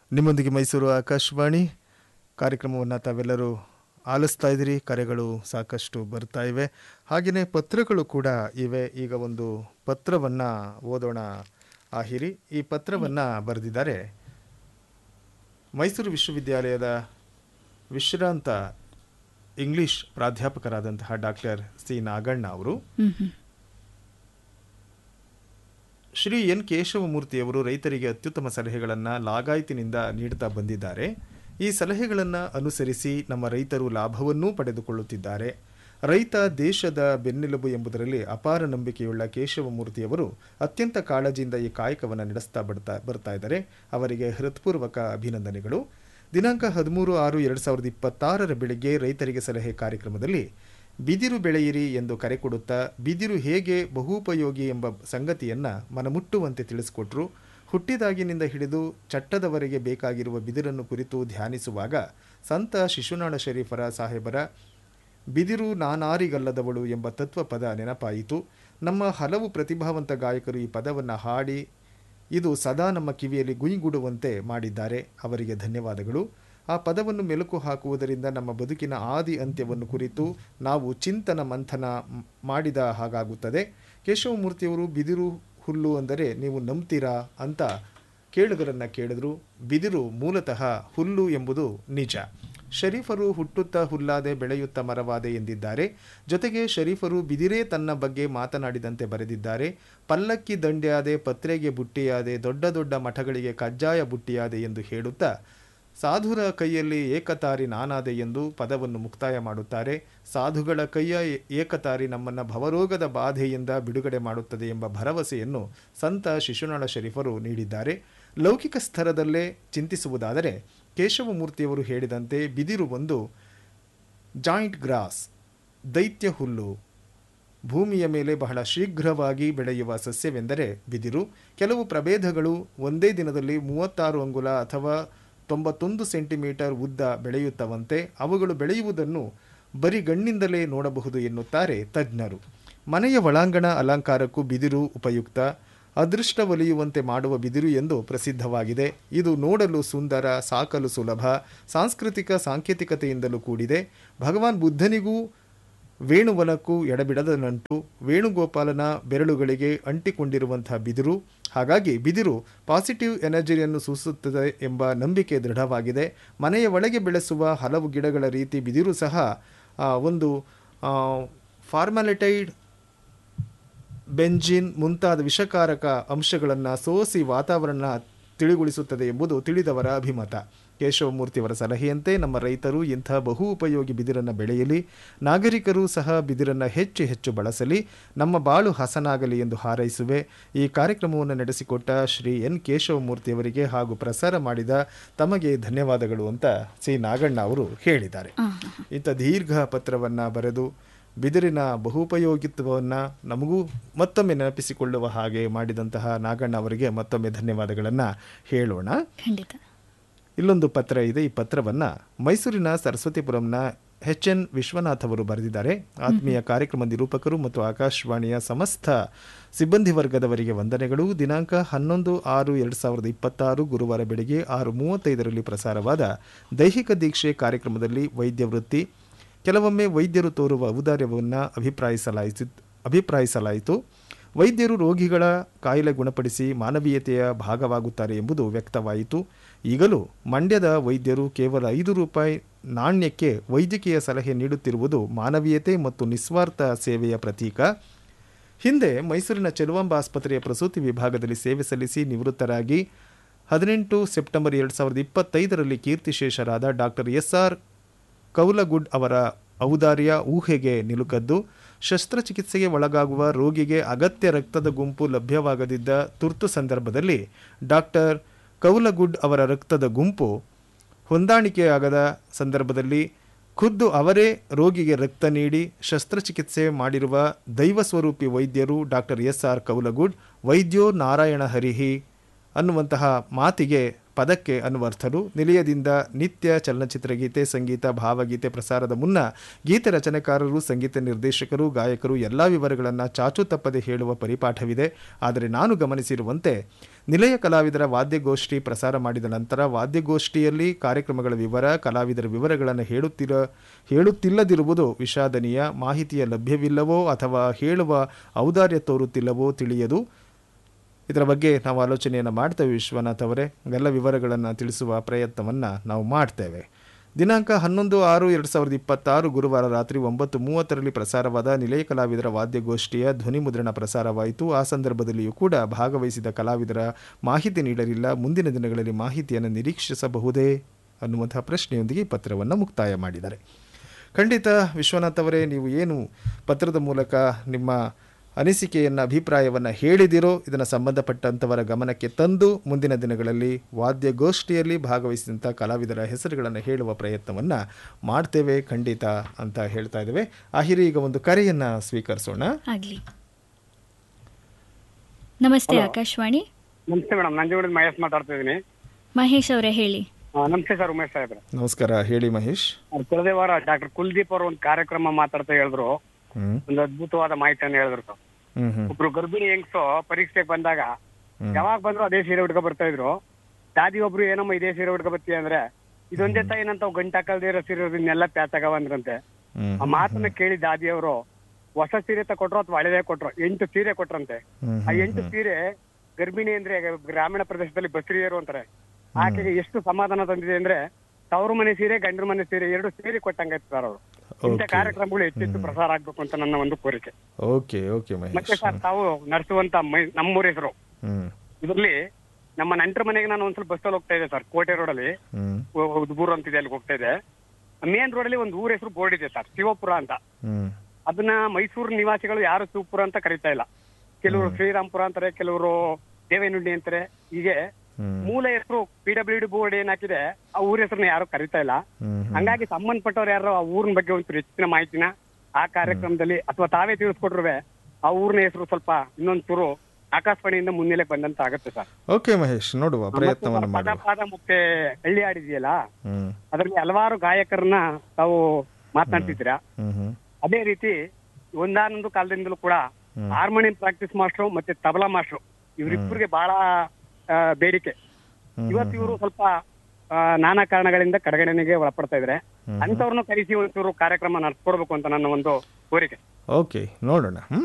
ನಿಮ್ಮೊಂದಿಗೆ ಮೈಸೂರು ಆಕಾಶವಾಣಿ ಕಾರ್ಯಕ್ರಮವನ್ನು ತಾವೆಲ್ಲರೂ ಆಲಿಸ್ತಾ ಇದ್ದೀರಿ ಕರೆಗಳು ಸಾಕಷ್ಟು ಬರ್ತಾ ಇವೆ ಹಾಗೆಯೇ ಪತ್ರಗಳು ಕೂಡ ಇವೆ ಈಗ ಒಂದು ಪತ್ರವನ್ನು ಓದೋಣ ಆಹಿರಿ ಈ ಪತ್ರವನ್ನು ಬರೆದಿದ್ದಾರೆ ಮೈಸೂರು ವಿಶ್ವವಿದ್ಯಾಲಯದ ವಿಶ್ರಾಂತ ಇಂಗ್ಲಿಷ್ ಪ್ರಾಧ್ಯಾಪಕರಾದಂತಹ ಡಾಕ್ಟರ್ ಸಿ ನಾಗಣ್ಣ ಅವರು ಶ್ರೀ ಎನ್ ಕೇಶವಮೂರ್ತಿಯವರು ರೈತರಿಗೆ ಅತ್ಯುತ್ತಮ ಸಲಹೆಗಳನ್ನು ಲಾಗಾಯತಿನಿಂದ ನೀಡುತ್ತಾ ಬಂದಿದ್ದಾರೆ ಈ ಸಲಹೆಗಳನ್ನು ಅನುಸರಿಸಿ ನಮ್ಮ ರೈತರು ಲಾಭವನ್ನೂ ಪಡೆದುಕೊಳ್ಳುತ್ತಿದ್ದಾರೆ ರೈತ ದೇಶದ ಬೆನ್ನೆಲುಬು ಎಂಬುದರಲ್ಲಿ ಅಪಾರ ನಂಬಿಕೆಯುಳ್ಳ ಕೇಶವಮೂರ್ತಿಯವರು ಅತ್ಯಂತ ಕಾಳಜಿಯಿಂದ ಈ ಕಾಯಕವನ್ನು ನಡೆಸ್ತಾ ಬರ್ತಾ ಬರ್ತಾ ಇದ್ದಾರೆ ಅವರಿಗೆ ಹೃತ್ಪೂರ್ವಕ ಅಭಿನಂದನೆಗಳು ದಿನಾಂಕ ಹದಿಮೂರು ಆರು ಎರಡು ಸಾವಿರದ ಇಪ್ಪತ್ತಾರರ ಬೆಳಿಗ್ಗೆ ರೈತರಿಗೆ ಸಲಹೆ ಕಾರ್ಯಕ್ರಮದಲ್ಲಿ ಬಿದಿರು ಬೆಳೆಯಿರಿ ಎಂದು ಕರೆ ಕೊಡುತ್ತಾ ಬಿದಿರು ಹೇಗೆ ಬಹುಪಯೋಗಿ ಎಂಬ ಸಂಗತಿಯನ್ನು ಮನಮುಟ್ಟುವಂತೆ ತಿಳಿಸಿಕೊಟ್ರು ಹುಟ್ಟಿದಾಗಿನಿಂದ ಹಿಡಿದು ಚಟ್ಟದವರೆಗೆ ಬೇಕಾಗಿರುವ ಬಿದಿರನ್ನು ಕುರಿತು ಧ್ಯಾನಿಸುವಾಗ ಸಂತ ಶಿಶುನಾಳ ಶರೀಫರ ಸಾಹೇಬರ ಬಿದಿರು ನಾನಾರಿಗಲ್ಲದವಳು ಎಂಬ ತತ್ವ ಪದ ನೆನಪಾಯಿತು ನಮ್ಮ ಹಲವು ಪ್ರತಿಭಾವಂತ ಗಾಯಕರು ಈ ಪದವನ್ನು ಹಾಡಿ ಇದು ಸದಾ ನಮ್ಮ ಕಿವಿಯಲ್ಲಿ ಗುಯಿಗುಡುವಂತೆ ಮಾಡಿದ್ದಾರೆ ಅವರಿಗೆ ಧನ್ಯವಾದಗಳು ಆ ಪದವನ್ನು ಮೆಲುಕು ಹಾಕುವುದರಿಂದ ನಮ್ಮ ಬದುಕಿನ ಆದಿ ಅಂತ್ಯವನ್ನು ಕುರಿತು ನಾವು ಚಿಂತನ ಮಂಥನ ಮ್- ಮಾಡಿದ ಹಾಗಾಗುತ್ತದೆ ಕೇಶವಮೂರ್ತಿಯವರು ಬಿದಿರು ಹುಲ್ಲು ಅಂದರೆ ನೀವು ನಂಬ್ತೀರಾ ಅಂತ ಕೇಳುಗರನ್ನ ಕೇಳಿದ್ರು ಬಿದಿರು ಮೂಲತಃ ಹುಲ್ಲು ಎಂಬುದು ನಿಜ ಶರೀಫರು ಹುಟ್ಟುತ್ತಾ ಹುಲ್ಲಾದೆ ಬೆಳೆಯುತ್ತಾ ಮರವಾದೆ ಎಂದಿದ್ದಾರೆ ಜೊತೆಗೆ ಶರೀಫರು ಬಿದಿರೇ ತನ್ನ ಬಗ್ಗೆ ಮಾತನಾಡಿದಂತೆ ಬರೆದಿದ್ದಾರೆ ಪಲ್ಲಕ್ಕಿ ದಂಡೆಯಾದೆ ಪತ್ರೆಗೆ ಬುಟ್ಟಿಯಾದೆ ದೊಡ್ಡ ದೊಡ್ಡ ಮಠಗಳಿಗೆ ಕಜ್ಜಾಯ ಬುಟ್ಟಿಯಾದೆ ಎಂದು ಹೇಳುತ್ತಾ ಸಾಧುರ ಕೈಯಲ್ಲಿ ಏಕತಾರಿ ನಾನಾದೆ ಎಂದು ಪದವನ್ನು ಮುಕ್ತಾಯ ಮಾಡುತ್ತಾರೆ ಸಾಧುಗಳ ಕೈಯ ಏ- ಏಕತಾರಿ ನಮ್ಮನ್ನು ಭವರೋಗದ ಬಾಧೆಯಿಂದ ಬಿಡುಗಡೆ ಮಾಡುತ್ತದೆ ಎಂಬ ಭರವಸೆಯನ್ನು ಸಂತ ಶಿಶುನಾಳ ಶರೀಫರು ನೀಡಿದ್ದಾರೆ ಲೌಕಿಕ ಸ್ತರದಲ್ಲೇ ಚಿಂತಿಸುವುದಾದರೆ ಕೇಶವಮೂರ್ತಿಯವರು ಹೇಳಿದಂತೆ ಬಿದಿರು ಒಂದು ಜಾಯಿಂಟ್ ಗ್ರಾಸ್ ದೈತ್ಯ ಹುಲ್ಲು ಭೂಮಿಯ ಮೇಲೆ ಬಹಳ ಶೀಘ್ರವಾಗಿ ಬೆಳೆಯುವ ಸಸ್ಯವೆಂದರೆ ಬಿದಿರು ಕೆಲವು ಪ್ರಭೇದಗಳು ಒಂದೇ ದಿನದಲ್ಲಿ ಮೂವತ್ತಾರು ಅಂಗುಲ ಅಥವಾ ತೊಂಬತ್ತೊಂದು ಸೆಂಟಿಮೀಟರ್ ಉದ್ದ ಬೆಳೆಯುತ್ತವಂತೆ ಅವುಗಳು ಬೆಳೆಯುವುದನ್ನು ಬರಿಗಣ್ಣಿಂದಲೇ ನೋಡಬಹುದು ಎನ್ನುತ್ತಾರೆ ತಜ್ಞರು ಮನೆಯ ಒಳಾಂಗಣ ಅಲಂಕಾರಕ್ಕೂ ಬಿದಿರು ಉಪಯುಕ್ತ ಅದೃಷ್ಟ ಒಲಿಯುವಂತೆ ಮಾಡುವ ಬಿದಿರು ಎಂದು ಪ್ರಸಿದ್ಧವಾಗಿದೆ ಇದು ನೋಡಲು ಸುಂದರ ಸಾಕಲು ಸುಲಭ ಸಾಂಸ್ಕೃತಿಕ ಸಾಂಕೇತಿಕತೆಯಿಂದಲೂ ಕೂಡಿದೆ ಭಗವಾನ್ ಬುದ್ಧನಿಗೂ ವೇಣುವನಕ್ಕೂ ಎಡಬಿಡದ ನಂಟು ವೇಣುಗೋಪಾಲನ ಬೆರಳುಗಳಿಗೆ ಅಂಟಿಕೊಂಡಿರುವಂತಹ ಬಿದಿರು ಹಾಗಾಗಿ ಬಿದಿರು ಪಾಸಿಟಿವ್ ಎನರ್ಜಿಯನ್ನು ಸೂಚಿಸುತ್ತದೆ ಎಂಬ ನಂಬಿಕೆ ದೃಢವಾಗಿದೆ ಮನೆಯ ಒಳಗೆ ಬೆಳೆಸುವ ಹಲವು ಗಿಡಗಳ ರೀತಿ ಬಿದಿರು ಸಹ ಆ, ಒಂದು ಫಾರ್ಮಾಲಿಟೈಡ್ ಬೆಂಜಿನ್ ಮುಂತಾದ ವಿಷಕಾರಕ ಅಂಶಗಳನ್ನು ಸೋಸಿ ವಾತಾವರಣ ತಿಳಿಗೊಳಿಸುತ್ತದೆ ಎಂಬುದು ತಿಳಿದವರ ಅಭಿಮತ ಕೇಶವಮೂರ್ತಿಯವರ ಸಲಹೆಯಂತೆ ನಮ್ಮ ರೈತರು ಇಂಥ ಬಹು ಉಪಯೋಗಿ ಬಿದಿರನ್ನು ಬೆಳೆಯಲಿ ನಾಗರಿಕರು ಸಹ ಬಿದಿರನ್ನು ಹೆಚ್ಚು ಹೆಚ್ಚು ಬಳಸಲಿ ನಮ್ಮ ಬಾಳು ಹಸನಾಗಲಿ ಎಂದು ಹಾರೈಸುವೆ ಈ ಕಾರ್ಯಕ್ರಮವನ್ನು ನಡೆಸಿಕೊಟ್ಟ ಶ್ರೀ ಎನ್ ಕೇಶವಮೂರ್ತಿಯವರಿಗೆ ಹಾಗೂ ಪ್ರಸಾರ ಮಾಡಿದ ತಮಗೆ ಧನ್ಯವಾದಗಳು ಅಂತ ಸಿ ನಾಗಣ್ಣ ಅವರು ಹೇಳಿದ್ದಾರೆ ಇಂಥ ದೀರ್ಘ ಪತ್ರವನ್ನು ಬರೆದು ಬಿದಿರಿನ ಬಹುಪಯೋಗಿತ್ವವನ್ನು ನಮಗೂ ಮತ್ತೊಮ್ಮೆ ನೆನಪಿಸಿಕೊಳ್ಳುವ ಹಾಗೆ ಮಾಡಿದಂತಹ ನಾಗಣ್ಣ ಅವರಿಗೆ ಮತ್ತೊಮ್ಮೆ ಧನ್ಯವಾದಗಳನ್ನು ಹೇಳೋಣ ಖಂಡಿತ ಇಲ್ಲೊಂದು ಪತ್ರ ಇದೆ ಈ ಪತ್ರವನ್ನು ಮೈಸೂರಿನ ಸರಸ್ವತಿಪುರಂನ ಎಚ್ ಎನ್ ವಿಶ್ವನಾಥ್ ಅವರು ಬರೆದಿದ್ದಾರೆ ಆತ್ಮೀಯ ಕಾರ್ಯಕ್ರಮ ನಿರೂಪಕರು ಮತ್ತು ಆಕಾಶವಾಣಿಯ ಸಮಸ್ತ ಸಿಬ್ಬಂದಿ ವರ್ಗದವರಿಗೆ ವಂದನೆಗಳು ದಿನಾಂಕ ಹನ್ನೊಂದು ಆರು ಎರಡು ಸಾವಿರದ ಇಪ್ಪತ್ತಾರು ಗುರುವಾರ ಬೆಳಗ್ಗೆ ಆರು ಮೂವತ್ತೈದರಲ್ಲಿ ಪ್ರಸಾರವಾದ ದೈಹಿಕ ದೀಕ್ಷೆ ಕಾರ್ಯಕ್ರಮದಲ್ಲಿ ವೈದ್ಯ ವೃತ್ತಿ ಕೆಲವೊಮ್ಮೆ ವೈದ್ಯರು ತೋರುವ ಔದಾರ್ಯವನ್ನು ಅಭಿಪ್ರಾಯಿಸಲಾಯಿಸಿ ಅಭಿಪ್ರಾಯಿಸಲಾಯಿತು ವೈದ್ಯರು ರೋಗಿಗಳ ಕಾಯಿಲೆ ಗುಣಪಡಿಸಿ ಮಾನವೀಯತೆಯ ಭಾಗವಾಗುತ್ತಾರೆ ಎಂಬುದು ವ್ಯಕ್ತವಾಯಿತು ಈಗಲೂ ಮಂಡ್ಯದ ವೈದ್ಯರು ಕೇವಲ ಐದು ರೂಪಾಯಿ ನಾಣ್ಯಕ್ಕೆ ವೈದ್ಯಕೀಯ ಸಲಹೆ ನೀಡುತ್ತಿರುವುದು ಮಾನವೀಯತೆ ಮತ್ತು ನಿಸ್ವಾರ್ಥ ಸೇವೆಯ ಪ್ರತೀಕ ಹಿಂದೆ ಮೈಸೂರಿನ ಚೆಲುವಾಂಬ ಆಸ್ಪತ್ರೆಯ ಪ್ರಸೂತಿ ವಿಭಾಗದಲ್ಲಿ ಸೇವೆ ಸಲ್ಲಿಸಿ ನಿವೃತ್ತರಾಗಿ ಹದಿನೆಂಟು ಸೆಪ್ಟೆಂಬರ್ ಎರಡು ಸಾವಿರದ ಇಪ್ಪತ್ತೈದರಲ್ಲಿ ಕೀರ್ತಿಶೇಷರಾದ ಡಾಕ್ಟರ್ ಎಸ್ ಆರ್ ಕೌಲಗುಡ್ ಅವರ ಔದಾರ್ಯ ಊಹೆಗೆ ನಿಲುಕದ್ದು ಶಸ್ತ್ರಚಿಕಿತ್ಸೆಗೆ ಒಳಗಾಗುವ ರೋಗಿಗೆ ಅಗತ್ಯ ರಕ್ತದ ಗುಂಪು ಲಭ್ಯವಾಗದಿದ್ದ ತುರ್ತು ಸಂದರ್ಭದಲ್ಲಿ ಡಾಕ್ಟರ್ ಕೌಲಗುಡ್ ಅವರ ರಕ್ತದ ಗುಂಪು ಹೊಂದಾಣಿಕೆಯಾಗದ ಸಂದರ್ಭದಲ್ಲಿ ಖುದ್ದು ಅವರೇ ರೋಗಿಗೆ ರಕ್ತ ನೀಡಿ ಶಸ್ತ್ರಚಿಕಿತ್ಸೆ ಮಾಡಿರುವ ದೈವ ಸ್ವರೂಪಿ ವೈದ್ಯರು ಡಾಕ್ಟರ್ ಎಸ್ ಆರ್ ಕೌಲಗುಡ್ ವೈದ್ಯೋ ನಾರಾಯಣ ಹರಿಹಿ ಅನ್ನುವಂತಹ ಮಾತಿಗೆ ಪದಕ್ಕೆ ಅನ್ವರ್ಥರು ನಿಲಯದಿಂದ ನಿತ್ಯ ಚಲನಚಿತ್ರ ಗೀತೆ ಸಂಗೀತ ಭಾವಗೀತೆ ಪ್ರಸಾರದ ಮುನ್ನ ಗೀತೆ ರಚನೆಕಾರರು ಸಂಗೀತ ನಿರ್ದೇಶಕರು ಗಾಯಕರು ಎಲ್ಲ ವಿವರಗಳನ್ನು ಚಾಚು ತಪ್ಪದೆ ಹೇಳುವ ಪರಿಪಾಠವಿದೆ ಆದರೆ ನಾನು ಗಮನಿಸಿರುವಂತೆ ನಿಲಯ ಕಲಾವಿದರ ವಾದ್ಯಗೋಷ್ಠಿ ಪ್ರಸಾರ ಮಾಡಿದ ನಂತರ ವಾದ್ಯಗೋಷ್ಠಿಯಲ್ಲಿ ಕಾರ್ಯಕ್ರಮಗಳ ವಿವರ ಕಲಾವಿದರ ವಿವರಗಳನ್ನು ಹೇಳುತ್ತಿರ ಹೇಳುತ್ತಿಲ್ಲದಿರುವುದು ವಿಷಾದನೀಯ ಮಾಹಿತಿಯ ಲಭ್ಯವಿಲ್ಲವೋ ಅಥವಾ ಹೇಳುವ ಔದಾರ್ಯ ತೋರುತ್ತಿಲ್ಲವೋ ತಿಳಿಯದು ಇದರ ಬಗ್ಗೆ ನಾವು ಆಲೋಚನೆಯನ್ನು ಮಾಡ್ತೇವೆ ವಿಶ್ವನಾಥ್ ಅವರೇ ಎಲ್ಲ ವಿವರಗಳನ್ನು ತಿಳಿಸುವ ಪ್ರಯತ್ನವನ್ನು ನಾವು ಮಾಡ್ತೇವೆ ದಿನಾಂಕ ಹನ್ನೊಂದು ಆರು ಎರಡು ಸಾವಿರದ ಇಪ್ಪತ್ತಾರು ಗುರುವಾರ ರಾತ್ರಿ ಒಂಬತ್ತು ಮೂವತ್ತರಲ್ಲಿ ಪ್ರಸಾರವಾದ ನಿಲಯ ಕಲಾವಿದರ ವಾದ್ಯಗೋಷ್ಠಿಯ ಧ್ವನಿ ಮುದ್ರಣ ಪ್ರಸಾರವಾಯಿತು ಆ ಸಂದರ್ಭದಲ್ಲಿಯೂ ಕೂಡ ಭಾಗವಹಿಸಿದ ಕಲಾವಿದರ ಮಾಹಿತಿ ನೀಡಲಿಲ್ಲ ಮುಂದಿನ ದಿನಗಳಲ್ಲಿ ಮಾಹಿತಿಯನ್ನು ನಿರೀಕ್ಷಿಸಬಹುದೇ ಅನ್ನುವಂತಹ ಪ್ರಶ್ನೆಯೊಂದಿಗೆ ಈ ಪತ್ರವನ್ನು ಮುಕ್ತಾಯ ಮಾಡಿದ್ದಾರೆ ಖಂಡಿತ ವಿಶ್ವನಾಥ್ ಅವರೇ ನೀವು ಏನು ಪತ್ರದ ಮೂಲಕ ನಿಮ್ಮ ಅನಿಸಿಕೆಯನ್ನು ಅಭಿಪ್ರಾಯವನ್ನು ಹೇಳಿದಿರೋ ಇದನ್ನು ಸಂಬಂಧಪಟ್ಟಂಥವರ ಗಮನಕ್ಕೆ ತಂದು ಮುಂದಿನ ದಿನಗಳಲ್ಲಿ ವಾದ್ಯಗೋಷ್ಠಿಯಲ್ಲಿ ಭಾಗವಹಿಸಿದಂಥ ಕಲಾವಿದರ ಹೆಸರುಗಳನ್ನು ಹೇಳುವ ಪ್ರಯತ್ನವನ್ನು ಮಾಡ್ತೇವೆ ಖಂಡಿತ ಅಂತ ಹೇಳ್ತಾ ಇದ್ದೇವೆ ಆಹಿರಿ ಈಗ ಒಂದು ಕರೆಯನ್ನು ಸ್ವೀಕರಿಸೋಣ ಆಗ್ಲಿ ನಮಸ್ತೆ ಆಕಾಶವಾಣಿ ನಮಸ್ತೆ ಮೇಡಮ್ ನಂಜುಗೂಡಿನ ಮಹೇಶ್ ಮಾತಾಡ್ತಾ ಇದ್ದೀನಿ ಮಹೇಶ್ ಅವರೇ ಹೇಳಿ ಆ, ನಮಸ್ತೆ ಸರ್ ಉಮೇಶ್ ಸಾಹೇಬ್ರೆ ನಮಸ್ಕಾರ ಹೇಳಿ ಮಹೇಶ್ ಅವ್ರು ಕಳೆದ ವಾರ ಡಾಕ್ಟರ್ ಕುಲ್ದೀಪ್ ಅವರು ಒಂದು ಕಾರ್ಯಕ್ರಮ ಮಾತಾಡ್ತಾ ಹೇಳಿದ್ರು ಹ್ಮ್ ಒಂದು ಅದ್ಭುತವಾದ ಮಾಹಿತಿಯನ್ನು ಹೇಳಿದ್ರು ಸರ್ ಹ್ಮ್ ಹ್ಮ್ ಒಬ್ರು ಗರ್ಭಿಣಿ ಹೆಂಗ್ಸು ಪರೀಕ್ಷೆಗೆ ಬಂದಾಗ ಹ್ಮ್. ಯಾವಾಗ ಬಂದ್ರು ಅದೇ ಸೀರೆ ಉಟ್ಕೊ ಬರ್ತಾ ಇದ್ರು ದಾದಿ ಒಬ್ರು ಏನಮ್ಮ ಇದೇ ಸೀರೆ ಉಟ್ಕೊ ಬರ್ತೀಯ ಅಂದ್ರೆ ಇದೊಂದೇ ತಾಯಿ ನಂತ ಗಂಟ ಕಲ್ದೇ ಇರೋ ಸೀರೆ ಇನ್ನೆಲ್ಲ ಪ್ಯಾಚಾಗವ ಅಂದ್ರಂತೆ ಹ್ಮ್ ಆ ಮಾತನ್ನ ಕೇಳಿ ದಾದಿ ಅವರು ಹೊಸ ಸೀರೆ ಕೊಟ್ರು ಅಥವಾ ಹಳೆದೇ ಕೊಟ್ರು ಎಂಟು ಸೀರೆ ಕೊಟ್ರಂತೆ ಹ್ಮ್ ಆ ಎಂಟು ಸೀರೆ ಗರ್ಭಿಣಿ ಅಂದ್ರೆ ಗ್ರಾಮೀಣ ಪ್ರದೇಶದಲ್ಲಿ ಬಸ್ರಿಯರು ಅಂತಾರೆ ಆಕೆಗೆ ಎಷ್ಟು ಸಮಾಧಾನ ತಂದಿದೆ ಅಂದ್ರೆ ತವರು ಮನೆ ಸೀರೆ ಗಂಡರ ಮನೆ ಸೀರೆ ಎರಡು ಸೇರಿ ಕೊಟ್ಟಂಗಾಯ್ತು ಸರ್ ಅವರು ಇಂಥ Okay. ಕಾರ್ಯಕ್ರಮಗಳು ಹೆಚ್ಚೆಚ್ಚು ಪ್ರಸಾರ ಆಗ್ಬೇಕು ಅಂತ ನನ್ನ ಒಂದು ಕೋರಿಕೆ ಓಕೆ ಓಕೆ ಮತ್ತೆ ಮಹೇಶ್ ಸರ್ ತಾವು ನಡೆಸುವಂತ ಮೈ- ನಮ್ಮೂರ ಹೆಸರು ಹ್ಮ್ ಇದರಲ್ಲಿ ನಮ್ಮ ನಂಟರ ಮನೆಗೆ ನಾನು ಒಂದ್ಸಲ ಬಸ್ಸಲ್ಲಿ ಹೋಗ್ತಾ ಇದ್ದೆ ಸರ್ ಕೋಟೆ ರೋಡಲ್ಲಿ ಹ್ಮ್ ಉದ್ಬೂರು ಅಂತಿದೆ ಅಲ್ಲಿ ಹೋಗ್ತಾ ಇದೆ ಮೇನ್ ರೋಡಲ್ಲಿ ಒಂದು ಊರ ಹೆಸರು ಬೋರ್ಡ್ ಇದೆ ಸರ್ ಶಿವಪುರ ಅಂತ ಹ್ಮ್ ಅದನ್ನ ಮೈಸೂರು ನಿವಾಸಿಗಳು ಯಾರು ಶಿವಪುರ ಅಂತ ಕರೀತಾ ಇಲ್ಲ ಕೆಲವರು ಶ್ರೀರಾಮ್ಪುರ ಅಂತಾರೆ ಕೆಲವರು ದೇವೇನುಂಡಿ ಅಂತಾರೆ ಹೀಗೆ ಹ್ಮ್ ಮೂಲ ಹೆಸರು ಪಿ ಡಬ್ಲ್ಯೂ ಡಿ ಬೋರ್ಡ್ ಏನ್ ಹಾಕಿದೆ ಆ ಊರ ಹೆಸರನ್ನ ಯಾರು ಕರೀತಾ ಇಲ್ಲ ಹ್ಮ್ ಹ್ಮ್ ಹಂಗಾಗಿ ಸಂಬಂಧಪಟ್ಟವ್ರು ಯಾರು ಆ ಊರಿನ ಬಗ್ಗೆ ಒಂಚೂರು ಹೆಚ್ಚಿನ ಮಾಹಿತಿನ ಆ ಕಾರ್ಯಕ್ರಮದಲ್ಲಿ ಅಥವಾ ತಾವೇ ತಿಳಿಸ್ಕೊಟ್ರುವೆ ಆ ಊರಿನ ಹೆಸರು ಸ್ವಲ್ಪ ಇನ್ನೊಂಚೂರು ಆಕಾಶವಾಣಿಯಿಂದ ಮುನ್ನೆಲೆ ಬಂದಂತ ಆಗುತ್ತೆ ಸರ್ ಓಕೆ ಮಹೇಶ್ ನೋಡುವ ಪ್ರಯತ್ನವನ್ನು ಪದ ಮಾಡುವ ಪಾದ ಮತ್ತೆ ಹಳ್ಳಿ ಹಾಡಿದೆಯಲ್ಲ ಹ್ಮ್ ಅದರಲ್ಲಿ ಹಲವಾರು ಗಾಯಕರನ್ನ ತಾವು ಮಾತನಾಡ್ತಿದ್ದೀರಾ ಹ್ಮ್ ಹ್ಮ್ ಅದೇ ರೀತಿ ಒಂದಾನೊಂದು ಕಾಲದಿಂದಲೂ ಕೂಡ ಹ್ಮ್. ಹಾರ್ಮೋನಿಯಂ ಪ್ರಾಕ್ಟೀಸ್ ಮಾಸ್ಟ್ರು ಮತ್ತೆ ತಬಲಾ ಮಾಸ್ಟ್ರು ಇವರಿಬ್ಬರಿಗೆ ಬಹಳ ಆ, ಬೇಡಿಕೆ ಹ್ಮ್, ಇವತ್ತು ಇವರು ಸ್ವಲ್ಪ ಆ, ನಾನಾ ಕಾರಣಗಳಿಂದ ಕಡೆಗಣನೆಗೆ ಒಳಪಡ್ತಾ ಇದ್ದಾರೆ ಹ್ಮ್. ಅಂತವ್ರನ್ನ ಕರೆಸಿ ಒಂಚೂರು ಕಾರ್ಯಕ್ರಮ ನಡೆಸ್ಕೊಡ್ಬೇಕು ಅಂತ ನನ್ನ ಒಂದು ಕೋರಿಕೆ ಓಕೆ ನೋಡೋಣ ಹ್ಮ್